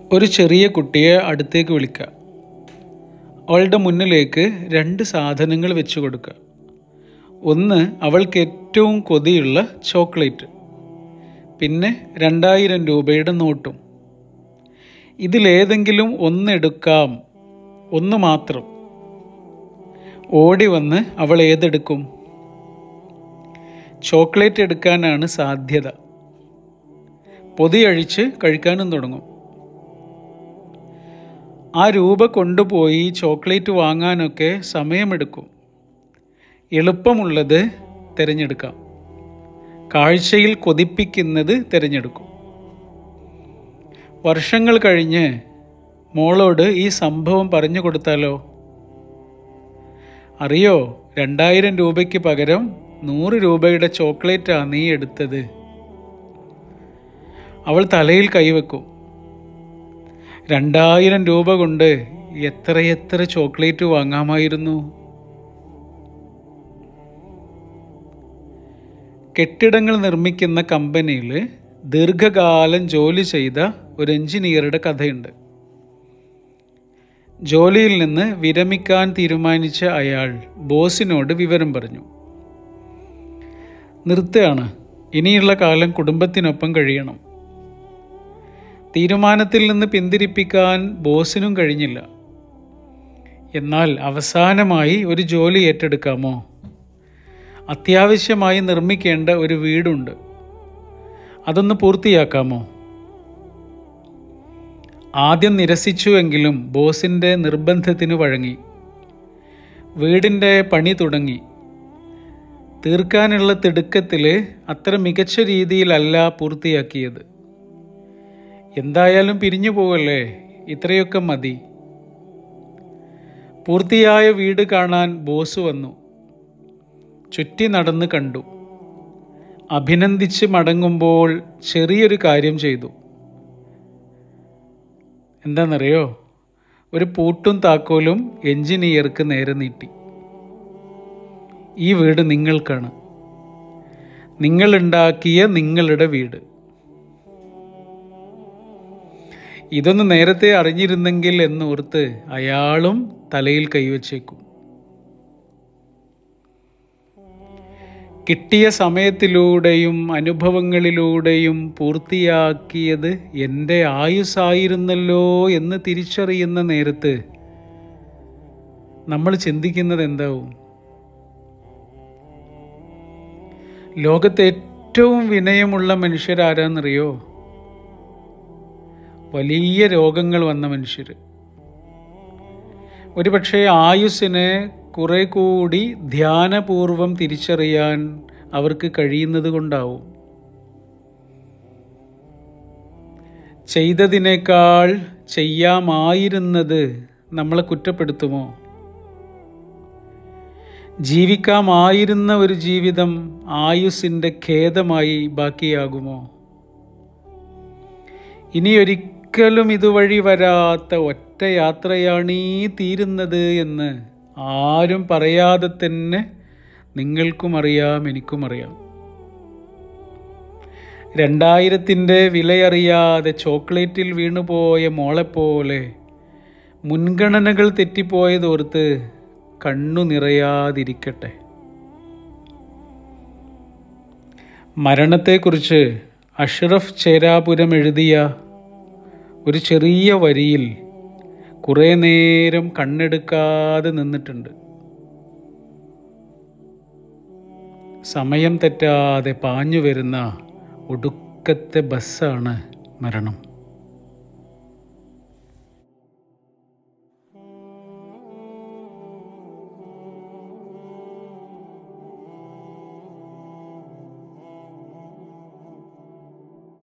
ഒരു ചെറിയ കുട്ടിയെ അടുത്തേക്ക് വിളിക്കുക അവളുടെ മുന്നിലേക്ക് രണ്ട് സാധനങ്ങൾ വെച്ച് കൊടുക്കുക ഒന്ന് അവൾക്ക് ഏറ്റവും കൊതിയുള്ള ചോക്ലേറ്റ് പിന്നെ രണ്ടായിരം രൂപയുടെ നോട്ടും ഇതിലേതെങ്കിലും ഒന്നെടുക്കാം ഒന്ന് മാത്രം ഓടി വന്ന് അവൾ ഏതെടുക്കും ചോക്ലേറ്റ് എടുക്കാനാണ് സാധ്യത പൊതിയഴിച്ച് കഴിക്കാനും തുടങ്ങും ആ രൂപ കൊണ്ടുപോയി ചോക്ലേറ്റ് വാങ്ങാനൊക്കെ സമയമെടുക്കും എളുപ്പമുള്ളത് തിരഞ്ഞെടുക്കാം കാഴ്ചയിൽ കൊതിപ്പിക്കുന്നത് തിരഞ്ഞെടുക്കും വർഷങ്ങൾ കഴിഞ്ഞ് മോളോട് ഈ സംഭവം പറഞ്ഞു കൊടുത്താലോ അറിയോ രണ്ടായിരം രൂപയ്ക്ക് പകരം നൂറ് രൂപയുടെ ചോക്ലേറ്റാണ് നീ എടുത്തത് അവൾ തലയിൽ കൈവെക്കും രണ്ടായിരം രൂപ കൊണ്ട് എത്രയെത്ര ചോക്ലേറ്റ് വാങ്ങാമായിരുന്നു കെട്ടിടങ്ങൾ നിർമ്മിക്കുന്ന കമ്പനിയിൽ ദീർഘകാലം ജോലി ചെയ്ത ഒരു എഞ്ചിനീയറുടെ കഥയുണ്ട് ജോലിയിൽ നിന്ന് വിരമിക്കാൻ തീരുമാനിച്ച അയാൾ ബോസിനോട് വിവരം പറഞ്ഞു നിർത്തുകയാണ് ഇനിയുള്ള കാലം കുടുംബത്തിനൊപ്പം കഴിയണം തീരുമാനത്തിൽ നിന്ന് പിന്തിരിപ്പിക്കാൻ ബോസിനും കഴിഞ്ഞില്ല എന്നാൽ അവസാനമായി ഒരു ജോലി ഏറ്റെടുക്കാമോ അത്യാവശ്യമായി നിർമ്മിക്കേണ്ട ഒരു വീടുണ്ട് അതൊന്ന് പൂർത്തിയാക്കാമോ ആദ്യം നിരസിച്ചുവെങ്കിലും ബോസിൻ്റെ നിർബന്ധത്തിന് വഴങ്ങി വീടിൻ്റെ പണി തുടങ്ങി തീർക്കാനുള്ള തിടുക്കത്തിൽ അത്ര മികച്ച രീതിയിലല്ല പൂർത്തിയാക്കിയത് എന്തായാലും പിരിഞ്ഞു പോവല്ലേ ഇത്രയൊക്കെ മതി പൂർത്തിയായ വീട് കാണാൻ ബോസ് വന്നു ചുറ്റി നടന്ന് കണ്ടു അഭിനന്ദിച്ച് മടങ്ങുമ്പോൾ ചെറിയൊരു കാര്യം ചെയ്തു എന്താണെന്നറിയോ ഒരു പൂട്ടും താക്കോലും എഞ്ചിനീയർക്ക് നേരെ നീട്ടി ഈ വീട് നിങ്ങൾക്കാണ് നിങ്ങളുണ്ടാക്കിയ നിങ്ങളുടെ വീട് ഇതൊന്ന് നേരത്തെ അറിഞ്ഞിരുന്നെങ്കിൽ എന്നോർത്ത് അയാളും തലയിൽ കൈവച്ചേക്കും കിട്ടിയ സമയത്തിലൂടെയും അനുഭവങ്ങളിലൂടെയും പൂർത്തിയാക്കിയത് എൻ്റെ ആയുസ്സായിരുന്നല്ലോ എന്ന് തിരിച്ചറിയുന്ന നേരത്ത് നമ്മൾ ചിന്തിക്കുന്നത് എന്താവും ലോകത്തെ ഏറ്റവും വിനയമുള്ള മനുഷ്യരാരാന്നറിയോ വലിയ രോഗങ്ങൾ വന്ന മനുഷ്യർ ഒരുപക്ഷെ ആയുസ്സിനെ കുറെ കൂടി ധ്യാനപൂർവം തിരിച്ചറിയാൻ അവർക്ക് കഴിയുന്നത് കൊണ്ടാവും ചെയ്തതിനേക്കാൾ ചെയ്യാമായിരുന്നത് നമ്മളെ കുറ്റപ്പെടുത്തുമോ ജീവിക്കാമായിരുന്ന ഒരു ജീവിതം ആയുസ്സിൻ്റെ ഖേദമായി ബാക്കിയാകുമോ ഇനിയൊരിക്കലും ഇതുവഴി വരാത്ത ഒറ്റ യാത്രയാണീ തീരുന്നത് എന്ന് ആരും പറയാതെ തന്നെ നിങ്ങൾക്കും അറിയാം എനിക്കും അറിയാം രണ്ടായിരത്തിൻ്റെ വിലയറിയാതെ ചോക്ലേറ്റിൽ വീണുപോയ മോളെപ്പോലെ മുൻഗണനകൾ തെറ്റിപ്പോയതോർത്ത് കണ്ണു നിറയാതിരിക്കട്ടെ മരണത്തെക്കുറിച്ച് അഷ്റഫ് ചേരാപുരം എഴുതിയ ഒരു ചെറിയ വരിയിൽ കുറേ നേരം കണ്ണെടുക്കാതെ നിന്നിട്ടുണ്ട് സമയം തെറ്റാതെ പാഞ്ഞു വരുന്ന ഒടുക്കത്തെ ബസ്സാണ് മരണം